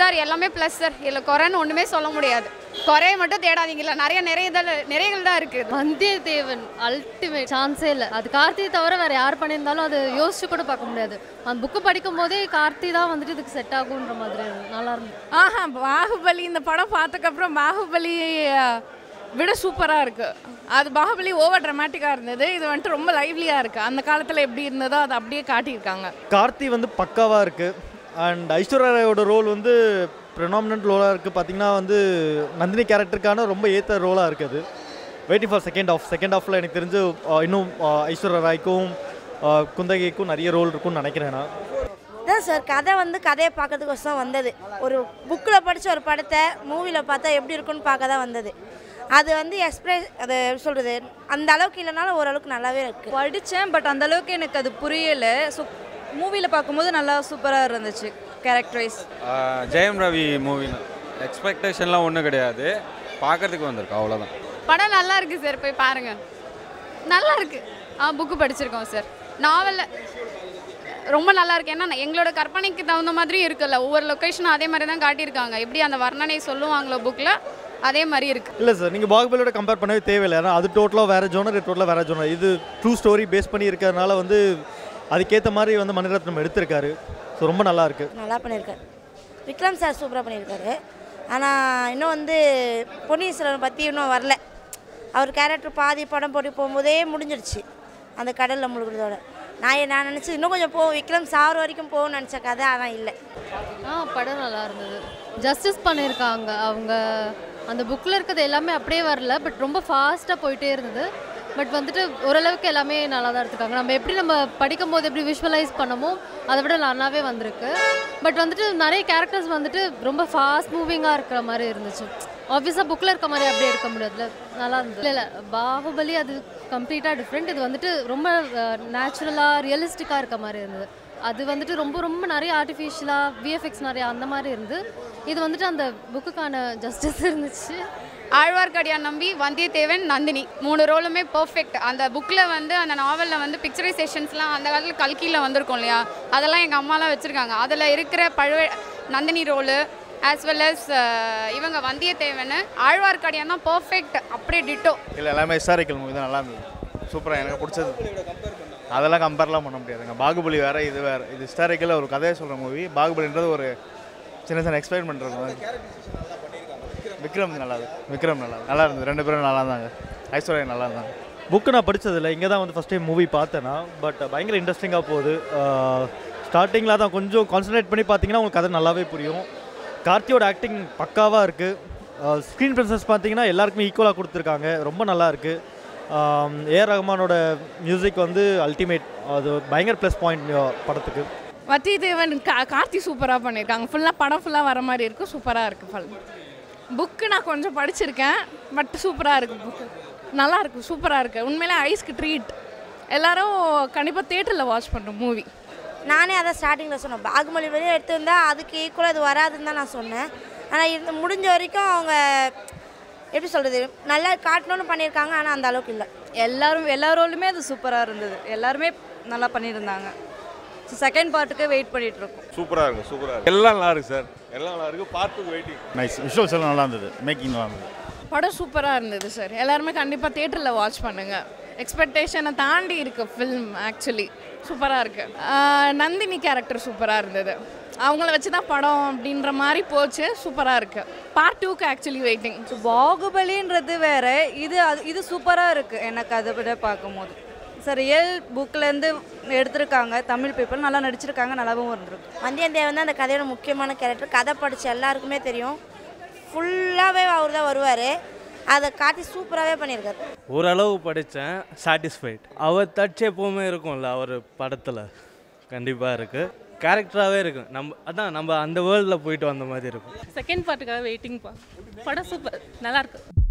Sir எல்லாமே plus sir இதில் குறைன்னு ஒன்றுமே சொல்ல முடியாது குறைய மட்டும் தேடாதீங்கல்ல நிறைய நிறைய நிறைகள் தான் இருக்குது வந்தியத்தேவன் அல்டிமேட் சான்ஸே இல்லை அது கார்த்தி தவிர வேற யார் பண்ணியிருந்தாலும் அது யோசிச்சு கூட பார்க்க முடியாது அந்த புக்கு படிக்கும் போதே கார்த்தி தான் வந்துட்டு இதுக்கு செட் ஆகுன்ற மாதிரி இருந்தது. நல்லா இருந்தது ஆஹா பாகுபலி இந்த படம் பார்த்ததுக்கப்புறம் பாகுபலி அஹ், விட சூப்பராக இருக்குது அது பாகுபலி ஓவர் ட்ரமாட்டிக்காக இருந்தது இது வந்துட்டு ரொம்ப லைவ்லியாக இருக்குது அந்த காலத்தில் எப்படி இருந்ததோ அதை அப்படியே காட்டியிருக்காங்க கார்த்தி வந்து பக்காவாக இருக்குது அண்ட் ஐஸ்வர்யா ராயோட ரோல் வந்து ப்ரினாமினன்ட் ரோலாக இருக்குது பார்த்தீங்கன்னா வந்து நந்தினி கேரக்டருக்கான ரொம்ப ஏற்ற ரோலாக இருக்குது waiting for second of second ஆஃபில் எனக்கு தெரிஞ்சு அஹ், இன்னும் அஹ், ஐஸ்வர்யா ராய்க்கும் அஹ், குந்தகைக்கும் நிறைய ரோல் இருக்கும்னு நினைக்கிறேன் நான் அதான் சார் கதை வந்து கதையை பார்க்கறதுக்கோசம் வந்தது ஒரு புக்கில் படித்த ஒரு படத்தை மூவியில் பார்த்தா எப்படி இருக்குன்னு பார்க்க தான் வந்தது அது வந்து எக்ஸ்பிரஸ் அது எப்படி சொல்கிறது அந்த அளவுக்கு இல்லைனாலும் ஓரளவுக்கு நல்லாவே இருக்குது படித்தேன் பட் அந்த அளவுக்கு எனக்கு அது புரியலை ஸோ மூவியில் பார்க்கும்போது நல்லா சூப்பராக இருந்துச்சு கேரக்டரைஸ் ஜெயம் ரவி மூவி எக்ஸ்பெக்டேஷன்லாம் ஒன்றும் கிடையாது பார்க்கறதுக்கு வந்திருக்கு அவ்வளோதான் படம் நல்லா இருக்கு சார் போய் பாருங்க நல்லா இருக்கு ஆ புக்கு படிச்சிருக்கோம் சார் நாவலில் ரொம்ப நல்லா இருக்கு ஏன்னா எங்களோட கற்பனைக்கு தகுந்த மாதிரி இருக்குல்ல ஒவ்வொரு லொக்கேஷனும் அதே மாதிரி தான் காட்டியிருக்காங்க எப்படி அந்த வர்ணனை சொல்லுவாங்களோ புக்கில் அதே மாதிரி இருக்கு இல்லை சார் நீங்கள் பாகுபலியோட கம்பேர் பண்ணவே தேவையில்லை ஏன்னா அது டோட்டலாக வேறு ஜோனர் இது டோட்டலாக வேறு ஜோனர் இது ட்ரூ ஸ்டோரி பேஸ் பண்ணி இருக்கிறதுனால வந்து அதுக்கேற்ற மாதிரி வந்து மணிரத்னம் எடுத்திருக்காரு ஸோ ரொம்ப நல்லா இருக்கு நல்லா பண்ணியிருக்காரு விக்ரம் சார் சூப்பராக பண்ணியிருக்காரு ஆனால் இன்னும் வந்து பொன்னியின் செல்வன் பற்றி இன்னும் வரல அவர் கேரக்டர் பாதி படம் போட்டு போகும்போதே முடிஞ்சிடுச்சு அந்த கடலில் முழுகிறதோட நான் ஏ- நான் நினச்சி இன்னும் கொஞ்சம் போகும் விக்ரம் சாவர வரைக்கும் போகும்னு நினச்ச கதை ஆனால் இல்லை ஆ படம் நல்லா இருந்தது ஜஸ்டிஸ் பண்ணியிருக்காங்க அவங்க அந்த புக்கில் இருக்கிறது எல்லாமே அப்படியே வரல பட் ரொம்ப ஃபாஸ்ட்டாக போயிட்டே இருந்தது பட் வந்துட்டு ஓரளவுக்கு எல்லாமே நல்லா தான் எடுத்துருக்காங்க நம்ம எப்படி நம்ம படிக்கும் போது எப்படி விஷுவலைஸ் பண்ணமோ அதை விட நல்லாவே வந்திருக்கு பட் வந்துட்டு நிறைய கேரக்டர்ஸ் வந்துட்டு ரொம்ப ஃபாஸ்ட் மூவிங்காக இருக்கிற மாதிரி இருந்துச்சு ஆப்வியஸாக புக்கில் இருக்க மாதிரி அப்படியே இருக்க முடியாதுல நல்லா இருந்தது இல்லை இல்லை பாகுபலி அது கம்ப்ளீட்டாக டிஃப்ரெண்ட் இது வந்துட்டு ரொம்ப நேச்சுரலாக ரியலிஸ்டிக்காக இருக்க மாதிரி இருந்தது அது வந்துட்டு ரொம்ப ரொம்ப நிறைய ஆர்டிஃபிஷியலாக விஎஃப்எக்ஸ் நிறைய அந்த மாதிரி இருந்து இது வந்துட்டு அந்த புக்குக்கான ஜஸ்டிஸ் இருந்துச்சு ஆழ்வார்க்கடியான் நம்பி வந்தியத்தேவன் நந்தினி மூணு ரோலுமே பெர்ஃபெக்ட் அந்த புக்கில் வந்து அந்த நாவலில் வந்து பிக்சரைசேஷன்ஸ்லாம் அந்த காலத்தில் கல்கியில் வந்திருக்கும் இல்லையா அதெல்லாம் எங்கள் அம்மாலாம் வச்சுருக்காங்க அதில் இருக்கிற Pazhuva Nandini role as well as இவங்க வந்தியத்தேவன் ஆழ்வார்க்கடியான் தான் பெர்ஃபெக்ட் அப்படியே டிட்டோ இல்லை எல்லாமே ஹிஸ்டாரிக்கல் மூவி தான் நல்லா இருந்தது சூப்பராக எனக்கு பிடிச்சது அதெல்லாம் கம்பேர்லாம் பண்ண முடியாதுங்க பாகுபலி வேறு இது வேறு இது ஹிஸ்டாரிக்கல் ஒரு கதையை சொல்கிற மூவி பாகுபலின்றது ஒரு சின்ன சின்ன எக்ஸ்பிளைன் இருக்கும் விக்ரம் நல்லா இருக்கு விக்ரம் நல்லா இருக்கு. நல்லா இருந்தது ரெண்டு பேரும் நல்லா இருந்தாங்க ஐஸ்வர்யா நல்லா இருந்தாங்க புக்கு நான் படித்ததில்ல இங்கே தான் வந்து ஃபஸ்ட் டைம் மூவி பார்த்தேன்னா பட் பயங்கர இன்ட்ரெஸ்டிங்காக போகுது ஸ்டார்டிங்கில் தான் கொஞ்சம் கான்சன்ட்ரேட் பண்ணி பார்த்தீங்கன்னா உங்களுக்கு கதை நல்லாவே புரியும் கார்த்தியோட ஆக்டிங் பக்காவாக இருக்குது ஸ்க்ரீன் ப்ரெசன்ஸ் பார்த்தீங்கன்னா எல்லாருக்குமே ஈக்குவலாக கொடுத்துருக்காங்க ரொம்ப நல்லா இருக்குது ஏஆர் ரஹ்மானோட மியூசிக் வந்து அல்டிமேட் அது பயங்கர ப்ளஸ் பாயிண்ட் படத்துக்கு வத்தியத்தேவன் கா கார்த்தி சூப்பராக பண்ணியிருக்காங்க ஃபுல்லாக படம் ஃபுல்லாக வர மாதிரி இருக்கும் சூப்பராக இருக்குது ஃபல் புக்கு நான் கொஞ்சம் படிச்சிருக்கேன் பட் சூப்பராக இருக்குது புக்கு நல்லா இருக்கு சூப்பராக இருக்குது உண்மையிலே ஐஸ்க்கு ட்ரீட் எல்லாரும் கண்டிப்பாக தேட்டரில் வாட்ச் பண்ணுறோம் மூவி நானே அதான் ஸ்டார்டிங்கில் சொன்னேன் பாகுமலி வெளியே எடுத்திருந்தா அதுக்கு ஈக்குவலாக இது வராதுன்னு தான் நான் சொன்னேன் ஆனால் இருந்து முடிஞ்ச வரைக்கும் அவங்க எப்படி சொல்கிறது நல்லா காட்டணும்னு பண்ணியிருக்காங்க ஆனால் அந்த அளவுக்கு இல்லை எல்லாரும் எல்லா ரோலுமே அது சூப்பராக இருந்தது எல்லாருமே நல்லா பண்ணியிருந்தாங்க ஸோ செகண்ட் பார்ட்டுக்கு வெயிட் பண்ணிட்டு இருக்கோம் சூப்பராக இருக்கும் சூப்பராக இருக்கும் எல்லாம் நல்லா இருக்கு சார் எல்லாம் நல்லா இருக்கு பார்ட்டுக்கு வெயிட்டிங் நைஸ் விஷுவல்ஸ் எல்லாம் நல்லா இருந்தது மேக்கிங் நல்லா இருந்தது படம் சூப்பராக இருந்தது சார் எல்லாருமே கண்டிப்பாக தேட்டரில் வாட்ச் பண்ணுங்கள் எக்ஸ்பெக்டேஷனை தாண்டி இருக்கு ஃபில்ம் ஆக்சுவலி சூப்பராக இருக்குது நந்தினி கேரக்டர் சூப்பராக இருந்தது அவங்கள வச்சு தான் படம் அப்படின்ற மாதிரி போச்சு சூப்பராக இருக்குது பார்ட் டூக்கு ஆக்சுவலி வெயிட்டிங் ஸோ பாகுபலின்றது வேற இது அது இது சூப்பராக இருக்குது எனக்கு அதை விட பார்க்கும்போது சார் ரியல் புக்லேருந்து எடுத்திருக்காங்க தமிழ் பீப்புள் நல்லா நடிச்சிருக்காங்க நல்லாவும் இருந்திருக்கு வந்தியத்தேவன் தான் அந்த கதையோட முக்கியமான கேரக்டர் கதை படித்த எல்லாருக்குமே தெரியும் ஃபுல்லாகவே அவர் தான் வருவார் அதை காட்டி சூப்பராகவே பண்ணியிருக்காரு ஓரளவு படித்தேன் சாட்டிஸ்ஃபைட் அவர் டச் எப்போவுமே இருக்கும்ல அவர் படத்தில் கண்டிப்பாக இருக்குது கேரக்டராகவே இருக்கும் நம்ம அதான் நம்ம அந்த வேர்ல்டில் போயிட்டு வந்த மாதிரி இருக்கும் செகண்ட் பார்ட்டுக்காக வெயிட்டிங்ப்பா படம் சூப்பர் நல்லா இருக்கு